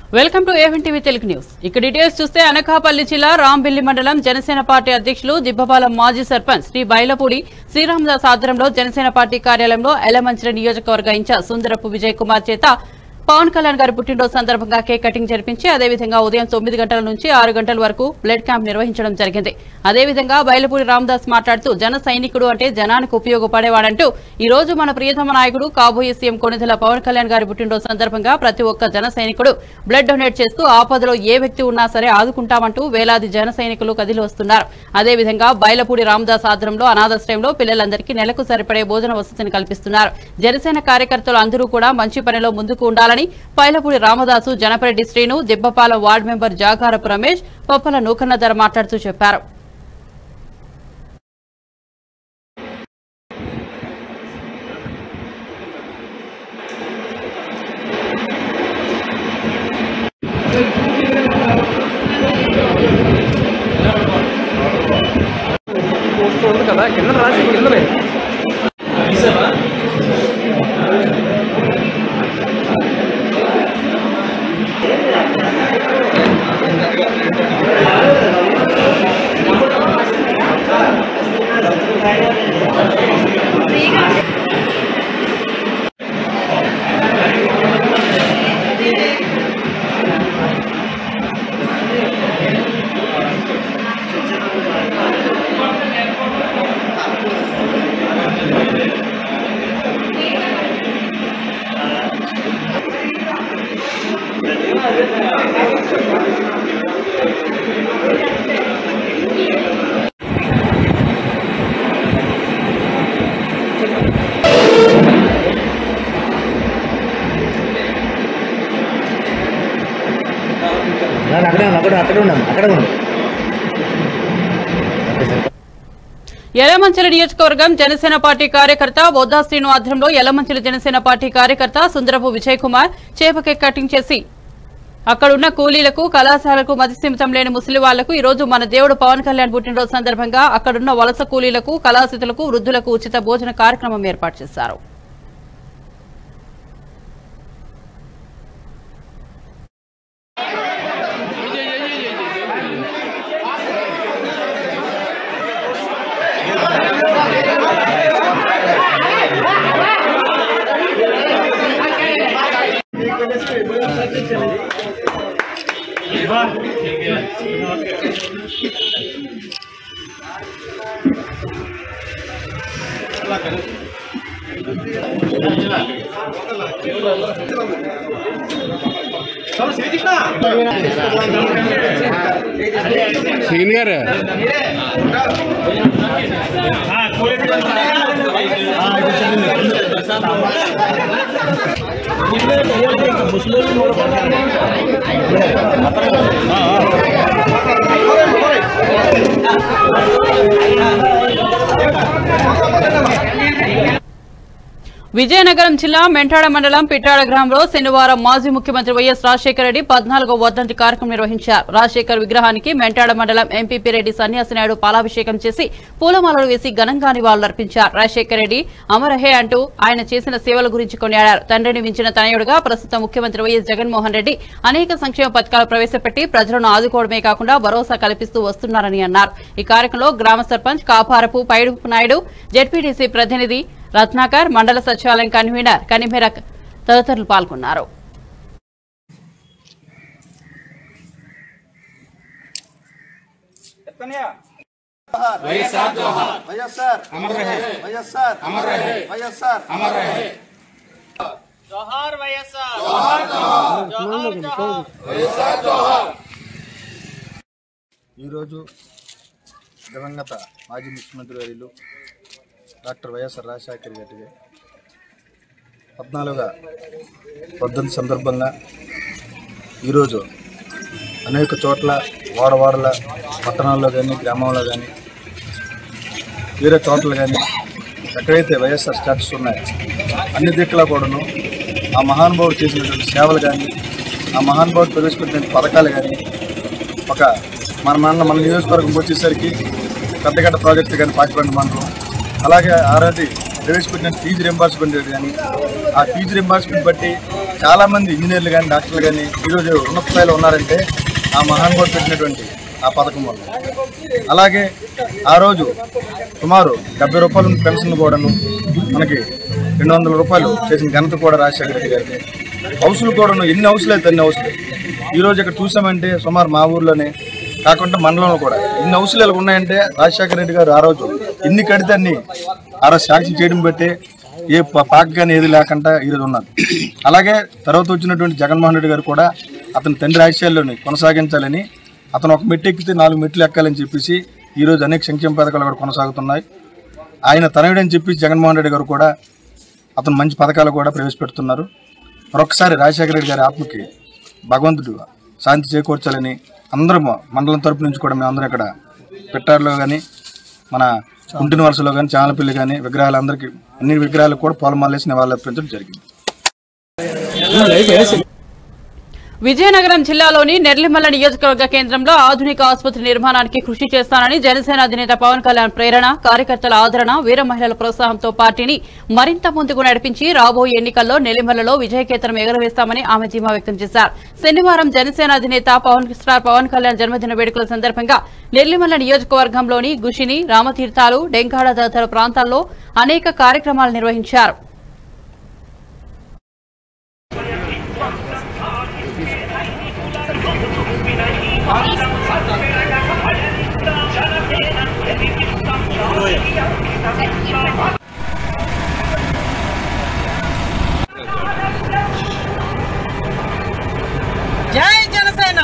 Welcome to A one TV Telugu news ఇక details చూస్తే అనకాపల్లి జిల్లా రాంబిల్లి మండలం జనసేన పార్టీ అధ్యక్షులు దిబ్బపాలెం మాజీ సర్పంచ్ శ్రీ బైలపూడి శ్రీరామదాస్ ఆధ్వర్యంలో జనసేన పార్టీ కార్యాలయంలో ఎలమంచిల నియోజకవర్గ ఇన్ఛార్జ్ సుందరపు విజయ్ కుమార్ చేత పవన్ కళ్యాణ్ గారి పుట్టినరోజు సందర్భంగా కేక్ కటింగ్ జరిపించి అదేవిధంగా ఉదయం తొమ్మిది గంటల నుంచి ఆరు గంటల వరకు బ్లడ్ క్యాంప్ నిర్వహించడం జరిగింది అదేవిధంగా బయలుపూడి రామదాస్ మాట్లాడుతూ జన సైనికుడు అంటే జనానికి ఉపయోగపడేవాడంటూ ఈ రోజు మన ప్రియతమ నాయకుడు కాబోయే సీఎం కొనిదెల పవన్ కళ్యాణ్ గారి పుట్టినరోజు సందర్భంగా ప్రతి ఒక్క జన సైనికుడు బ్లడ్ డొనేట్ చేస్తూ ఆపదలో ఏ వ్యక్తి ఉన్నా సరే ఆదుకుంటామంటూ వేలాది జన సైనికులు కదిలి వస్తున్నారు అదేవిధంగా బయలపూడి రామదాస్ ఆధ్వర్యంలో అనాథాశ్రయంలో పిల్లలందరికీ నెలకు సరిపడే భోజన వసతిని కల్పిస్తున్నారు జనసేన కార్యకర్తలు అందరూ కూడా మంచి పనిలో ముందుకు ఉండాలని పైలపూడి రామదాసు జనపరెడ్డి శ్రీను దిబ్బపాలెం వార్డు మెంబర్ జాగారపు రమేష్ పప్పల నూకన్న ధర మాట్లాడుతూ చెప్పారు వస్తుంది కదా కింద రాసి కిందనే ನಾನು ಅಕಡೆ ಉಂಡು ಅಕಡೆ ಅಕಡೆ ఉన్నాను అక్కడే ఉండు యలమంచిల నియోజకవర్గం జనసేన పార్టీ కార్యకర్త బొద్దా శ్రీను ఆధ్వర్యంలో యలమంచిల జనసేన పార్టీ కార్యకర్త సుందరపు విజయ్ కుమార్ చేప కేక్ కటింగ్ చేసి అక్కడున్న కూలీలకు కళాశాలకు మతిస్థిమితం లేని ముసలి వాళ్లకు ఈ రోజు మన దేవుడు పవన్ కళ్యాణ్ పుట్టినరోజు సందర్భంగా అక్కడున్న వలస కూలీలకు కళాశితులకు వృద్ధులకు ఉచిత భోజన కార్యక్రమం ఏర్పాటు చేశారు శ్రీని గారు విజయనగరం జిల్లా మెంటాడ మండలం పిట్టాడ గ్రామంలో శనివారం మాజీ ముఖ్యమంత్రి వైఎస్ రాజశేఖర రెడ్డి పద్నాలుగో వర్ధంతి కార్యక్రమం నిర్వహించారు రాజశేఖర్ విగ్రహానికి మెంటాడ మండలం ఎంపీపీ రెడ్డి సన్యాసినాయుడు పాలాభిషేకం చేసి పూలమాలలు వేసి ఘనంగా నివాళులర్పించారు రాజశేఖర రెడ్డి అమరహే అంటూ ఆయన చేసిన సేవల గురించి కొనియాడారు తండ్రిని మించిన తనయుడుగా ప్రస్తుత ముఖ్యమంత్రి వైఎస్ జగన్మోహన్ రెడ్డి అనేక సంక్షేమ పథకాలు ప్రవేశపెట్టి ప్రజలను ఆదుకోవడమే కాకుండా భరోసా కల్పిస్తూ వస్తున్నారని అన్నారు ఈ కార్యక్రమంలో గ్రామ సర్పంచ్ కాపారపు పైడుపు నాయుడు జెడ్పీటీసీ ప్రతినిధి రత్నాకర్ మండల సచివాలయం కన్వీనర్ కనిమెర తదితరులు పాల్గొన్నారు వైఎస్ఆర్ అమర్ రహే వైఎస్ఆర్ అమర్ రహే వైఎస్ఆర్ అమర్ రహే జోహార్ వైఎస్ఆర్ జోహార్ జోహార్ జోహార్ ఈరోజు దివంగత మాజీ ముఖ్యమంత్రి వర్యులు డాక్టర్ వైఎస్ఆర్ రాజశేఖర్ గారి పద్నాలుగుగా వర్ధంతి సందర్భంగా ఈరోజు అనేక చోట్ల వాడవాడల పట్టణాల్లో కానీ గ్రామంలో కానీ వేరే చోట్ల కానీ ఎక్కడైతే వైఎస్ఆర్ స్టాట్స్ ఉన్నాయో అన్ని దిక్కులా కూడాను ఆ మహానుభావుడు చేసినటువంటి సేవలు కానీ ఆ మహానుభావుడు ప్రవేశపెట్టిన పథకాలు కానీ ఒక మన మన మన నియోజకవర్గం వచ్చేసరికి పెద్దగడ్డ ప్రాజెక్టు కానీ పాచిపండి మండలం అలాగే ఆరాది ప్రవేశపెట్టిన ఫీజు రింబార్స్మెంట్ కానీ ఆ ఫీజు రింబార్స్మెంట్ బట్టి చాలామంది ఇంజనీర్లు కానీ డాక్టర్లు కానీ ఈరోజు ఉన్నత స్థాయిలో ఉన్నారంటే ఆ మహానుభావుడు పెట్టినటువంటి ఆ పథకం వల్ల అలాగే ఆ రోజు సుమారు డెబ్బై రూపాయలు పెన్షన్ కూడాను మనకి రెండు వందల రూపాయలు చేసిన ఘనత కూడా రాజశేఖర రెడ్డి గారికి హౌసులు కూడాను ఎన్ని హౌసులు అయితే అన్ని హౌసులు ఈరోజు ఇక్కడ చూసామంటే సుమారు మా ఊర్లోనే కాకుండా మండలంలో కూడా ఇన్ని హౌసులు ఇలా ఉన్నాయంటే రాజశేఖర రెడ్డి గారు ఆ రోజు ఎన్ని కడితే అన్ని ఆ రోజు శాంక్షన్ చేయడం బట్టి ఏ ప- పాక కానీ ఏది లేకుండా ఈరోజు ఉన్నారు అలాగే తర్వాత వచ్చినటువంటి జగన్మోహన్ రెడ్డి గారు కూడా అతని తండ్రి ఆశయాల్లోని కొనసాగించాలని అతను ఒక మెట్టు ఎక్కితే నాలుగు మెట్లు ఎక్కాలని చెప్పేసి ఈరోజు అనేక సంక్షేమ పథకాలు కూడా కొనసాగుతున్నాయి ఆయన తనయుడని చెప్పి జగన్మోహన్ రెడ్డి గారు కూడా అతను మంచి పథకాలు కూడా ప్రవేశపెడుతున్నారు మరొకసారి రాజశేఖర రెడ్డి గారి ఆత్మకి భగవంతుడు శాంతి చేకూర్చాలని అందరం మండలం తరపు నుంచి కూడా మేము అందరం ఇక్కడ పెట్టారులో కానీ మన కుంటిన వలసలో కానీ చాలపల్లి కానీ విగ్రహాలు అందరికీ అన్ని విగ్రహాలకు కూడా పూలమాలేసి నివాళులు అర్పించడం జరిగింది విజయనగరం జిల్లాలోని నెర్లిమల్ల నియోజకవర్గ కేంద్రంలో ఆధునిక ఆసుపత్రి నిర్మాణానికి కృషి చేస్తానని జనసేన అధినేత పవన్ కళ్యాణ్ ప్రేరణ కార్యకర్తల ఆదరణ వీర మహిళల ప్రోత్సాహంతో పార్టీని మరింత ముందుకు నడిపించి రాబోయే ఎన్నికల్లో నెల్లిమల్లలో విజయకేతనం ఎగరవేస్తామని ఆమె ధీమా వ్యక్తం చేశారు శనివారం జనసేన అధినేత పవన్ స్టార్ పవన్ కళ్యాణ్ జన్మదిన వేడుకల సందర్భంగా నెల్లిమల్ల నియోజకవర్గంలోని గుషిని రామతీర్థాలు డెంకాడ తదితర ప్రాంతాల్లో అనేక కార్యక్రమాలు నిర్వహించారు జై జనసేన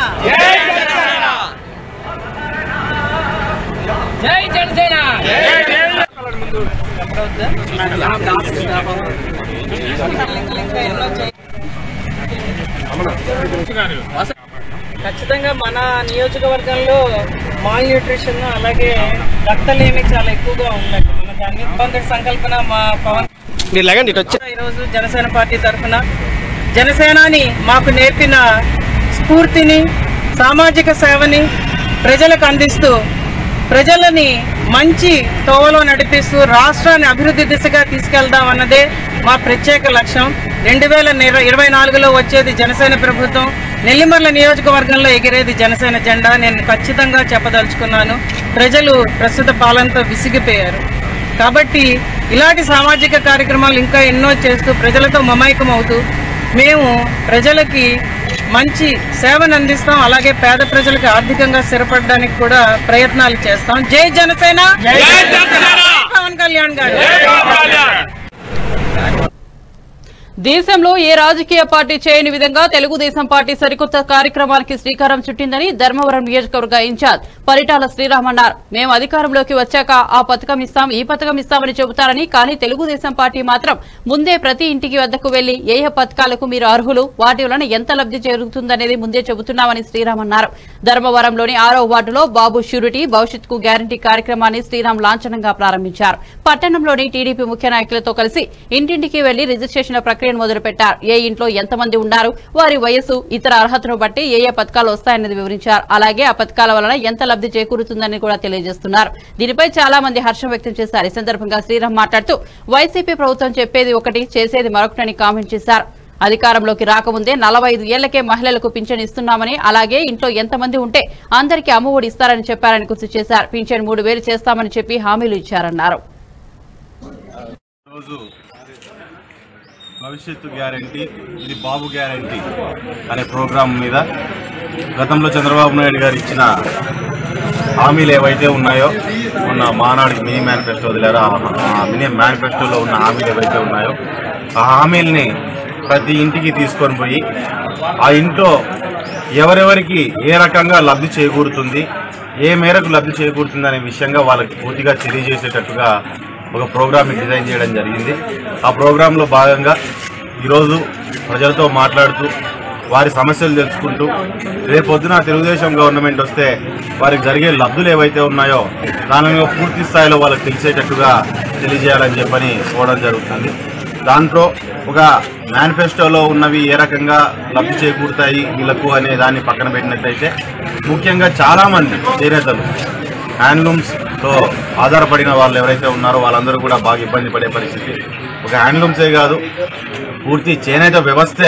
జై జనసేన ఖచ్చితంగా మన నియోజకవర్గంలో మాల్ న్యూట్రిషన్ అలాగే రక్తలేమి చాలా ఎక్కువగా ఉందండి మన దాన్ని ఇబ్బంది సంకల్పన మా పవన్ మీరు లేకండి ఇటు వచ్చి ఈరోజు జనసేన పార్టీ తరఫున జనసేనాని మాకు నేర్పిన స్ఫూర్తిని సామాజిక సేవని ప్రజలకు అందిస్తూ ప్రజలని మంచి తోవలో నడిపిస్తూ రాష్ట్రాన్ని అభివృద్ధి దిశగా తీసుకెళ్దాం అన్నదే మా ప్రత్యేక లక్ష్యం రెండు వేల ఇరవై నాలుగులో వచ్చేది జనసేన ప్రభుత్వం నెల్లిమర్ల నియోజకవర్గంలో ఎగిరేది జనసేన జెండా నేను ఖచ్చితంగా చెప్పదలుచుకున్నాను ప్రజలు ప్రస్తుత పాలనతో విసిగిపోయారు కాబట్టి ఇలాంటి సామాజిక కార్యక్రమాలు ఇంకా ఎన్నో చేస్తూ ప్రజలతో మమైకం అవుతూ మేము ప్రజలకి మంచి సేవను అందిస్తాం అలాగే పేద ప్రజలకు ఆర్థికంగా స్థిరపడడానికి కూడా ప్రయత్నాలు చేస్తాం జై జనసేన పవన్ కళ్యాణ్ గారు దేశంలో ఏ రాజకీయ పార్టీ చేయని విధంగా తెలుగుదేశం పార్టీ సరికొత్త కార్యక్రమానికి శ్రీకారం చుట్టిందని ధర్మవరం నియోజకవర్గ ఇన్ఛార్జ్ పరిటాల శ్రీరామ్ అన్నారు మేము అధికారంలోకి వచ్చాక ఆ పథకం ఇస్తాం ఈ పథకం ఇస్తామని చెబుతారని కానీ తెలుగుదేశం పార్టీ మాత్రం ముందే ప్రతి ఇంటికి వద్దకు వెళ్లి ఏ ఏ పథకాలకు మీరు అర్హులు వాటి వలన ఎంత లబ్ధి జరుగుతుందనేది ముందే చెబుతున్నామని శ్రీరామ్ అన్నారు ధర్మవరంలోని ఆరో వార్డులో బాబు షూరిటీ భవిష్యత్కు గ్యారంటీ కార్యక్రమాన్ని శ్రీరామ్ లాంఛనంగా ప్రారంభించారు పట్టణంలోని టీడీపీ ముఖ్య నాయకులతో కలిసి ఇంటింటికి వెళ్లి రిజిస్ట్రేషన్ల ప్రక్రియను మొదలుపెట్టారు ఏ ఇంట్లో ఎంతమంది ఉన్నారు వారి వయసు ఇతర అర్హతను బట్టి ఏ ఏ పథకాలు వస్తాయన్నది వివరించారు అలాగే ఆ పథకాల వలన ఎంత లబ్ధి చేకూరుతుందని కూడా తెలియజేస్తున్నారు దీనిపై చాలా మంది హర్షం వ్యక్తం చేశారు ఈ సందర్భంగా శ్రీరామ్ మాట్లాడుతూ వైసీపీ ప్రభుత్వం చెప్పేది ఒకటి చేసేది మరొకటని కామెంట్ చేశారు అధికారంలోకి రాకముందే నలభై ఐదు ఏళ్లకే మహిళలకు పింఛన్ ఇస్తున్నామని అలాగే ఇంట్లో ఎంతమంది ఉంటే అందరికీ అమ్మఒడి ఇస్తారని చెప్పారని గుర్తు చేశారు పింఛన్ మూడు వేలు చేస్తామని చెప్పి హామీలు ఇచ్చారన్నారు రోజు భవిష్యత్తు గ్యారంటీ ఇది బాబు గ్యారంటీ అనే ప్రోగ్రాం మీద గతంలో చంద్రబాబు నాయుడు గారు ఇచ్చిన హామీలు ఏవైతే ఉన్నాయో మొన్న మానాడికి మినీ మేనిఫెస్టో వదిలారో ఆ- ఆ మినీ మేనిఫెస్టోలో ఉన్న హామీలు ఏవైతే ఉన్నాయో ఆ హామీల్ని ప్రతి ఇంటికి తీసుకొని పోయి ఆ ఇంట్లో ఎవరెవరికి ఏ రకంగా లబ్ధి చేకూరుతుంది ఏ మేరకు లబ్ధి చేకూరుతుంది అనే విషయంగా వాళ్ళకి పూర్తిగా తెలియజేసేటట్టుగా ఒక ప్రోగ్రామ్ని డిజైన్ చేయడం జరిగింది ఆ ప్రోగ్రాంలో భాగంగా ఈరోజు ప్రజలతో మాట్లాడుతూ వారి సమస్యలు తెలుసుకుంటూ రేపొద్దున తెలుగుదేశం గవర్నమెంట్ వస్తే వారికి జరిగే లబ్ధులు ఏవైతే ఉన్నాయో దాని మీద పూర్తి స్థాయిలో వాళ్ళకి తెలిసేటట్టుగా తెలియజేయాలని చెప్పని కోవడం జరుగుతుంది దాంట్లో ఒక మేనిఫెస్టోలో ఉన్నవి ఏ రకంగా లబ్ధి చేకూరుతాయి వీళ్ళకు అనే దాన్ని పక్కన పెట్టినట్టయితే ముఖ్యంగా చాలామంది చేనేతలు హ్యాండ్లూమ్స్తో ఆధారపడిన వాళ్ళు ఎవరైతే ఉన్నారో వాళ్ళందరూ కూడా బాగా ఇబ్బంది పడే పరిస్థితి ఒక హ్యాండ్లూమ్సే కాదు పూర్తి చేనేత వ్యవస్థే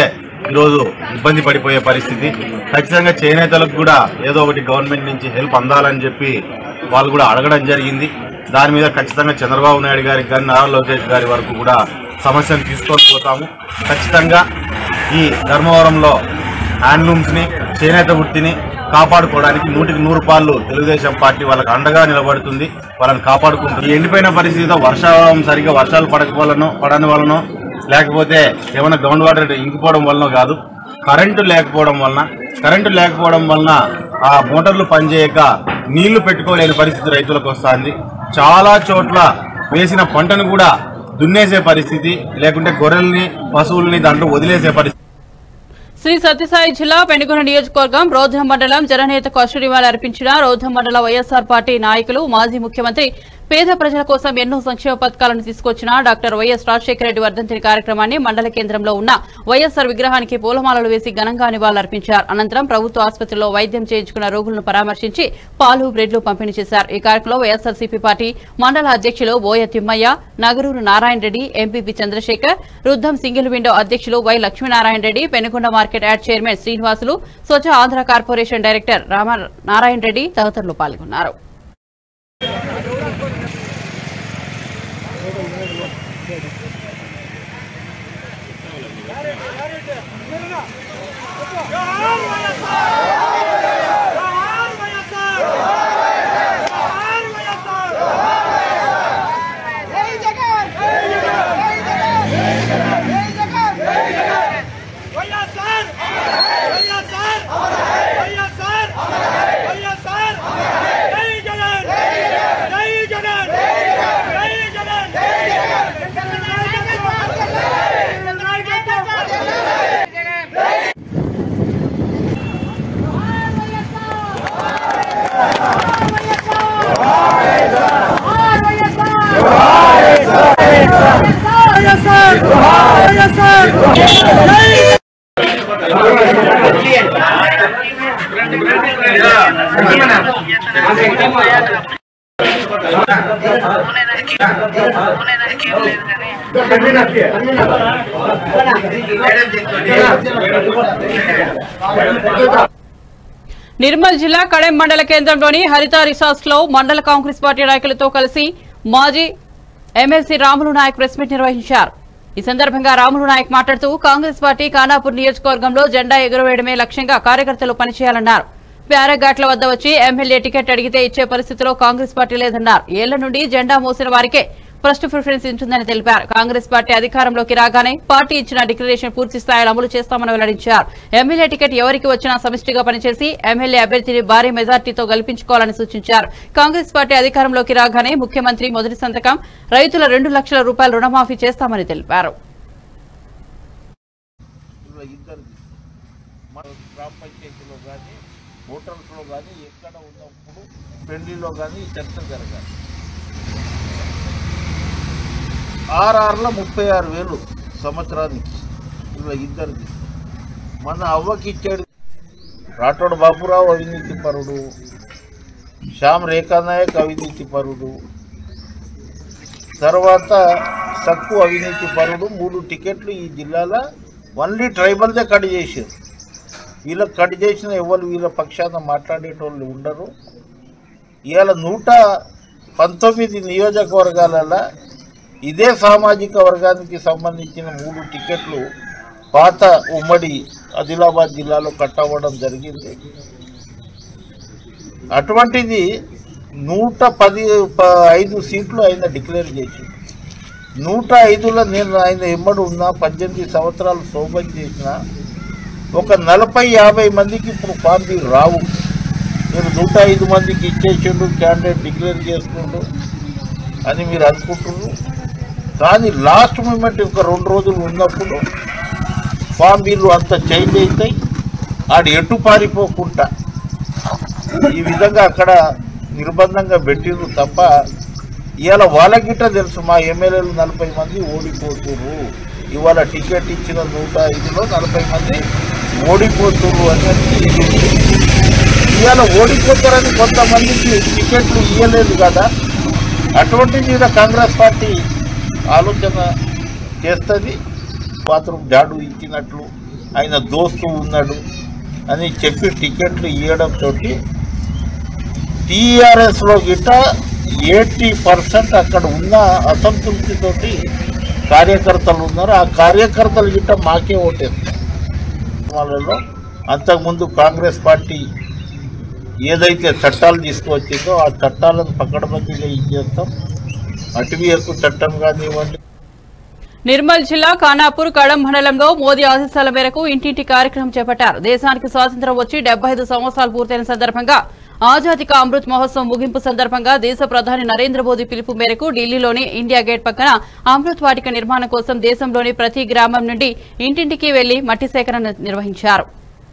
ఈరోజు ఇబ్బంది పడిపోయే పరిస్థితి ఖచ్చితంగా చేనేతలకు కూడా ఏదో ఒకటి గవర్నమెంట్ నుంచి హెల్ప్ అందాలని చెప్పి వాళ్ళు కూడా అడగడం జరిగింది దాని మీద ఖచ్చితంగా చంద్రబాబు నాయుడు గారికి కానీ నారా లోకేష్ గారి వరకు కూడా సమస్యను తీసుకొని పోతాము ఖచ్చితంగా ఈ ధర్మవరంలో హ్యాండ్లూమ్స్ని చేనేత వృత్తిని కాపాడుకోవడానికి నూటికి నూరు పాళ్ళు తెలుగుదేశం పార్టీ వాళ్ళకి అండగా నిలబడుతుంది వాళ్ళని కాపాడుకుంటుంది ఈ ఎండిపోయిన పరిస్థితితో వర్షాలు సరిగ్గా వర్షాలు పడకపోవలనో పడని వలనో లేకపోతే ఏమైనా గ్రౌండ్ వాటర్ ఇంకిపోవడం వలన కాదు కరెంటు లేకపోవడం వలన కరెంటు లేకపోవడం వలన ఆ మోటార్లు పనిచేయక నీళ్లు పెట్టుకోలేని పరిస్థితి రైతులకు వస్తుంది చాలా చోట్ల వేసిన పంటను కూడా దున్నేసే పరిస్థితి లేకుంటే గొర్రెల్ని పశువుల్ని దాంట్లో వదిలేసే పరిస్థితి శ్రీ సత్యసాయి జిల్లా పెనుగొండ నియోజకవర్గం రోధం మండలం జననేతకు అశ్వరివాలు అర్పించిన రోధం మండల వైఎస్ఆర్ పార్టీ నాయకులు మాజీ ముఖ్యమంత్రి పేద ప్రజల కోసం ఎన్నో సంక్షేమ పథకాలను తీసుకొచ్చిన డాక్టర్ వైఎస్ రాజశేఖర రెడ్డి వర్ధంతి కార్యక్రమాన్ని మండల కేంద్రంలో ఉన్న వైఎస్ఆర్ విగ్రహానికి పూలమాలలు వేసి ఘనంగా నివాళులర్పించారు అనంతరం ప్రభుత్వ ఆసుపత్రిలో వైద్యం చేయించుకున్న రోగులను పరామర్శించి పాలు బ్రెడ్లు పంపిణీ చేశారు ఈ కార్యక్రమంలో వైఎస్ఆర్సీపీ పార్టీ మండల అధ్యక్షులు Boya Thimmaiah Nagaruru Narayana Reddy MPP Chandrasekhar Ruddam single window అధ్యక్షులు Y Lakshminarayana Reddy Penukonda market yard chairman Srinivasulu Swachh Andhra corporation director Rama Narayana Reddy తదితరులు పాల్గొన్నారు నిర్మల్ జిల్లా కడెం మండల కేంద్రంలోని హరిత రిసార్ట్స్ లో మండల కాంగ్రెస్ పార్టీ నాయకులతో కలిసి మాజీ MLC Ramulu Nayak press meet నిర్వహించారు ఈ సందర్భంగా రాములు నాయక్ మాట్లాడుతూ కాంగ్రెస్ పార్టీ ఖానాపూర్ నియోజకవర్గంలో జెండా ఎగురవేయడమే లక్ష్యంగా కార్యకర్తలు పనిచేయాలన్నారు ప్యారఘాట్ల వద్ద వచ్చి ఎమ్మెల్యే టికెట్ అడిగితే ఇచ్చే పరిస్థితిలో కాంగ్రెస్ పార్టీ లేదన్నారు ఏళ్ల నుండి జెండా మోసిన వారికే ఫస్ట్ ప్రిఫరెన్స్ ఉంటుందని తెలిపారు కాంగ్రెస్ పార్టీ అధికారంలోకి రాగానే పార్టీ ఇచ్చిన డిక్లరేషన్ పూర్తి స్థాయిలో అమలు చేస్తామని వెల్లడించారు ఎమ్మెల్యే టికెట్ ఎవరికి వచ్చినా సమిష్టిగా పనిచేసి ఎమ్మెల్యే అభ్యర్థిని భారీ మెజార్టీతో గెలిపించుకోవాలని సూచించారు కాంగ్రెస్ పార్టీ అధికారంలోకి రాగానే ముఖ్యమంత్రి మొదటి సంతకం రైతుల రెండు లక్షల రూపాయల రుణమాఫీ చేస్తామని తెలిపారు ఇద్దరిది మన గ్రామ పంచాయతీలో కానీ హోటల్స్లో కానీ ఎక్కడ ఉన్నప్పుడు పెళ్లిలో కానీ ఈ చర్చ జరగాలి ఆర్ఆర్లో ముప్పై ఆరు వేలు సంవత్సరానికి ఇలా ఇద్దరిది మన అవ్వకి ఇచ్చాడు రాఠోడ్ బాబురావు అవినీతి పరుడు శ్యామ్ రేఖానాయక్ అవినీతి పరుడు తర్వాత సక్కు అవినీతి పరుడు మూడు టికెట్లు ఈ జిల్లాలో ఓన్లీ ట్రైబల్దే కట్ చేశారు వీళ్ళకి కట్ చేసిన ఎవరు వీళ్ళ పక్షాన మాట్లాడేటోళ్ళు ఉండరు ఇవాళ నూట పంతొమ్మిది నియోజకవర్గాలలో ఇదే సామాజిక వర్గానికి సంబంధించిన మూడు టికెట్లు పాత ఉమ్మడి ఆదిలాబాద్ జిల్లాలో కట్ అవ్వడం జరిగింది అటువంటిది నూట పది ప- ఐదు సీట్లు ఆయన డిక్లేర్ చేసి నూట ఐదులో నేను ఆయన ఎమ్మడి ఉన్నా పద్దెనిమిది సంవత్సరాలు సోబం చేసిన ఒక నలభై యాభై మందికి ఇప్పుడు ఫార్మీ రావు మీరు నూట ఐదు మందికి ఇచ్చేసిండు క్యాండిడేట్ డిక్లేర్ చేసుకుంటూ అని మీరు అనుకుంటున్నారు కానీ లాస్ట్ మూమెంట్ ఒక రెండు రోజులు ఉన్నప్పుడు ఫామ్ బిల్లు అంత చేంజ్ అవుతాయి ఆడు ఎటు పారిపోకుండా ఈ విధంగా అక్కడ నిర్బంధంగా పెట్టిండ్రు తప్ప ఇవాళ వాళ్ళకిట తెలుసు మా ఎమ్మెల్యేలు నలభై మంది ఓడిపోతున్నారు ఇవాళ టికెట్ ఇచ్చిన నూట ఐదులో నలభై మంది ఓడిపోతున్నారు అనేది ఇది ఉంది. ఇవాళ ఓడిపోతారని కొంతమందికి టికెట్లు ఇవ్వలేదు కదా అటువంటి మీద కాంగ్రెస్ పార్టీ ఆలోచన చేస్తుంది బాత్రూమ్ జాడు ఇచ్చినట్లు ఆయన దోస్తు ఉన్నాడు అని చెప్పి టికెట్లు ఇవ్వడంతో టీఆర్ఎస్లో గిట్ట ఎయిటీ పర్సెంట్ అక్కడ ఉన్న అసంతృప్తితోటి కార్యకర్తలు ఉన్నారు ఆ కార్యకర్తలు గిట్ట మాకే ఓటేస్తారు వాళ్ళలో అంతకుముందు కాంగ్రెస్ పార్టీ ఏదైతే చట్టాలు తీసుకువచ్చిందో ఆ చట్టాలను పకడ్బందీగా ఇచ్చేస్తాం అటవీ హక్కు చట్టం కానివ్వండి నిర్మల్ జిల్లా ఖానాపూర్ కడం మండలంలో మోదీ ఆదేశాల మేరకు ఇంటింటి కార్యక్రమం చేపట్టారు దేశానికి స్వాతంత్ర్యం వచ్చి డెబ్బై ఐదు సంవత్సరాలు పూర్తయిన సందర్భంగా ఆజాదీ కా అమృత్ మహోత్సవం ముగింపు సందర్భంగా దేశ ప్రధాని నరేంద్ర మోదీ పిలుపు మేరకు ఢిల్లీలోని ఇండియా గేట్ పక్కన అమృత్ వాటిక నిర్మాణం కోసం దేశంలోని ప్రతి గ్రామం నుండి ఇంటింటికి వెళ్లి మట్టి సేకరణ నిర్వహించారు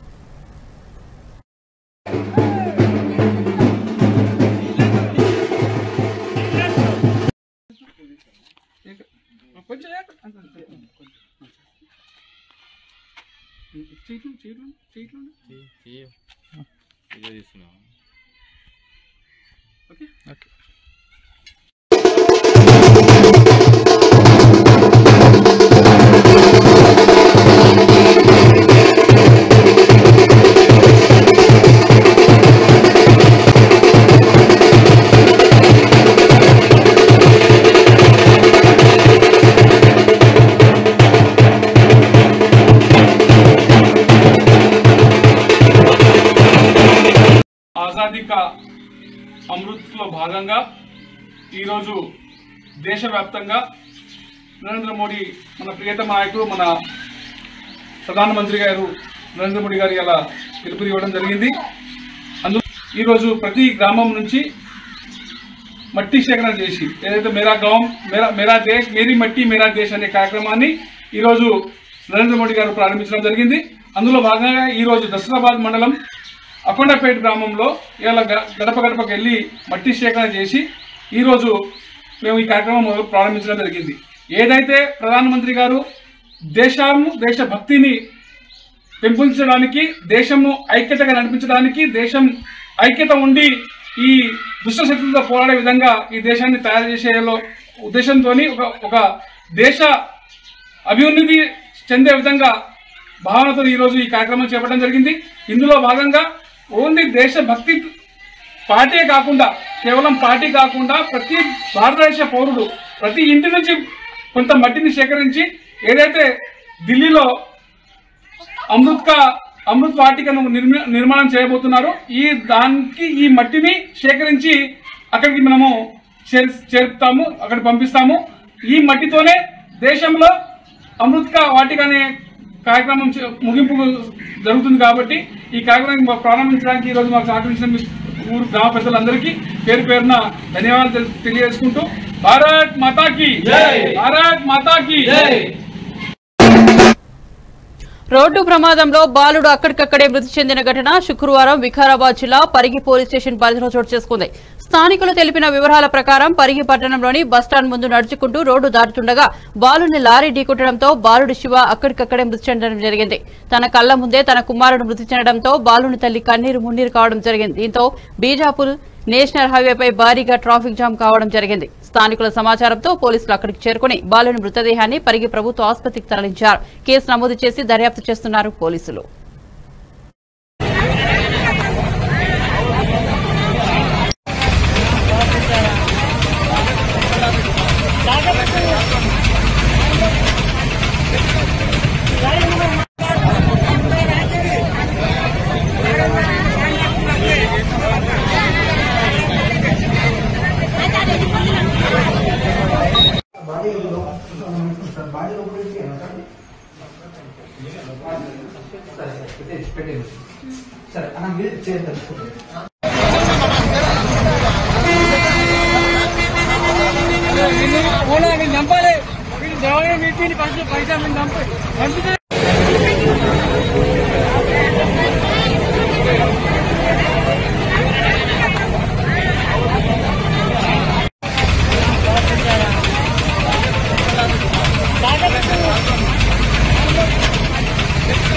ఆజాదీ కా అమృత్లో భాగంగా ఈరోజు దేశవ్యాప్తంగా నరేంద్ర మోడీ మన ప్రియతమ నాయకుడు మన ప్రధానమంత్రి గారు నరేంద్ర మోడీ గారు ఇలా పిలుపు ఇవ్వడం జరిగింది అందు ఈరోజు ప్రతి గ్రామం నుంచి మట్టి సేకరణ చేసి ఏదైతే మేరా గ్రామం మేరా మేరా దేశ్ మేరీ మట్టి మేరా దేశ్ అనే కార్యక్రమాన్ని ఈరోజు నరేంద్ర మోడీ గారు ప్రారంభించడం జరిగింది అందులో భాగంగా ఈరోజు దసరాబాద్ మండలం అకొండపేట గ్రామంలో ఇలా గ- గడప గడపకి వెళ్ళి మట్టి సేకరణ చేసి ఈరోజు మేము ఈ కార్యక్రమం మొదలు ప్రారంభించడం జరిగింది ఏదైతే ప్రధానమంత్రి గారు దేశాన్ని దేశభక్తిని పెంపొందించడానికి దేశము ఐక్యతగా నడిపించడానికి దేశం ఐక్యత ఉండి ఈ దుష్ట శక్తులతో పోరాడే విధంగా ఈ దేశాన్ని తయారు చేసేలో ఉద్దేశంతో ఒక ఒక దేశ అభివృద్ధి చెందే విధంగా భావనతో ఈరోజు ఈ కార్యక్రమం చేపట్టడం జరిగింది ఇందులో భాగంగా ఓన్లీ దేశభక్తి పార్టీ కాకుండా కేవలం పార్టీ కాకుండా ప్రతి భారతదేశ పౌరుడు ప్రతి ఇంటి నుంచి కొంత మట్టిని సేకరించి ఏదైతే ఢిల్లీలో అమృత్ కా అమృత్ వాటికను నిర్మి- నిర్మాణం చేయబోతున్నారు ఈ దానికి ఈ మట్టిని సేకరించి అక్కడికి మనము చేర్ చేరుతాము అక్కడికి పంపిస్తాము ఈ మట్టితోనే దేశంలో అమృత్ కా వాటిక అనే కార్యక్రమం చే- ముగింపు జరుగుతుంది కాబట్టి ఈ కార్యక్రమం ప్రారంభించడానికి ఈరోజు మాకు సహకరించిన మీ ఊరు గ్రామ పెద్దలందరికీ పేరు పేరున ధన్యవాదాలు తెలి- తెలియజేసుకుంటూ భారత్ మాతాకి భారత్ మాతాకి రోడ్డు ప్రమాదంలో బాలుడు అక్కడికక్కడే మృతి చెందిన ఘటన శుక్రవారం వికారాబాద్ జిల్లా పరిగి పోలీస్ స్టేషన్ పరిధిలో చోటు చేసుకుంది స్థానికులు తెలిపిన వివరాల ప్రకారం పరిగి పట్టణంలోని బస్టాండ్ ముందు నడుచుకుంటూ రోడ్డు దాటుతుండగా బాలుని లారీ ఢీకొట్టడంతో బాలుడు శివ అక్కడికక్కడే మృతి చెందడం జరిగింది తన కళ్ల ముందే తన కుమారుడు మృతి చెందడంతో బాలుని తల్లి కన్నీరు మున్నీరు కావడం జరిగింది దీంతో బీజాపూర్ నేషనల్ హైవేపై భారీగా ట్రాఫిక్ జామ్ కావడం జరిగింది స్థానికుల సమాచారంతో పోలీసులు అక్కడికి చేరుకుని బాలుని మృతదేహాన్ని పరిగి ప్రభుత్వ ఆసుపత్రికి తరలించారు కేసు నమోదు చేసి దర్యాప్తు చేస్తున్నారు పోలీసులు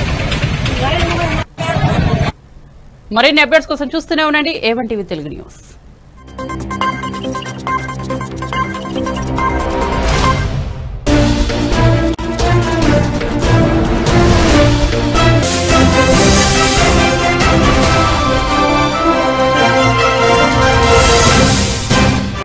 మరిన్ని అప్డేట్స్ కోసం చూస్తూనే ఉండండి ఏవన్ టీవీ తెలుగు న్యూస్